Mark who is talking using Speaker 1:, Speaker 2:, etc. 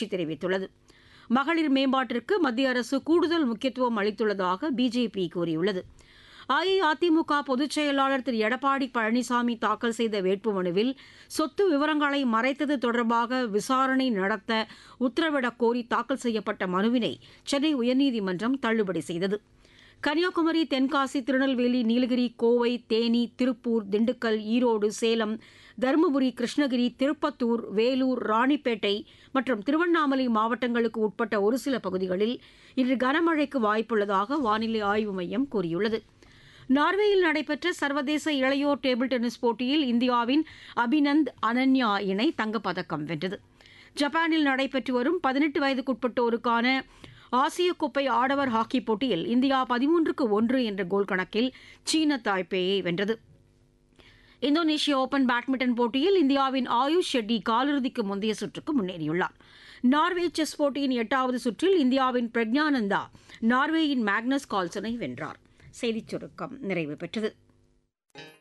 Speaker 1: கட்சி தெரிவித்துள்ளது மகளிர் மேம்பாட்டிற்கு மத்திய அரசு கூடுதல் முக்கியத்துவம் அளித்துள்ளதாக பிஜேபி கூறியுள்ளது அஇஅதிமுக பொதுச் செயலாளர் திரு எடப்பாடி பழனிசாமி தாக்கல் செய்த வேட்புமனுவில் சொத்து விவரங்களை மறைத்தது தொடர்பாக விசாரணை நடத்த உத்தரவிடக் கோரி தாக்கல் செய்யப்பட்ட மனுவினை சென்னை உயர்நீதிமன்றம் தள்ளுபடி செய்தது கன்னியாகுமரி தென்காசி திருநெல்வேலி நீலகிரி கோவை தேனி திருப்பூர் திண்டுக்கல் ஈரோடு சேலம் தருமபுரி கிருஷ்ணகிரி திருப்பத்தூர் வேலூர் ராணிப்பேட்டை மற்றும் திருவண்ணாமலை மாவட்டங்களுக்கு உட்பட்ட ஒரு சில பகுதிகளில் இன்று கனமழைக்கு வாய்ப்புள்ளதாக வானிலை ஆய்வு மையம் கூறியுள்ளது நார்வேயில் நடைபெற்ற சர்வதேச இளையோர் டேபிள் டென்னிஸ் போட்டியில் இந்தியாவின் அபிநந்த் அனன்யா இணை தங்கப்பதக்கம் வென்றது ஜப்பானில் நடைபெற்று வரும் பதினெட்டு வயதுக்குட்பட்டோருக்கான ஆசிய கோப்பை ஆடவர் ஹாக்கி போட்டியில் இந்தியா பதிமூன்றுக்கு ஒன்று என்ற கோல் கணக்கில் சீன தாய்பேயை வென்றது இந்தோனேஷிய ஓபன் பேட்மிண்டன் போட்டியில் இந்தியாவின் ஆயுஷ் ஷெட்டி காலிறுதிக்கு முந்தைய சுற்றுக்கு முன்னேறியுள்ளார் நார்வே செஸ் போட்டியின் எட்டாவது சுற்றில் இந்தியாவின் பிரக்ஞானந்தா நார்வேயின் மேக்னஸ் கால்சனை வென்றார் செய்திச் சுருக்கம் நிறைவு பெற்றது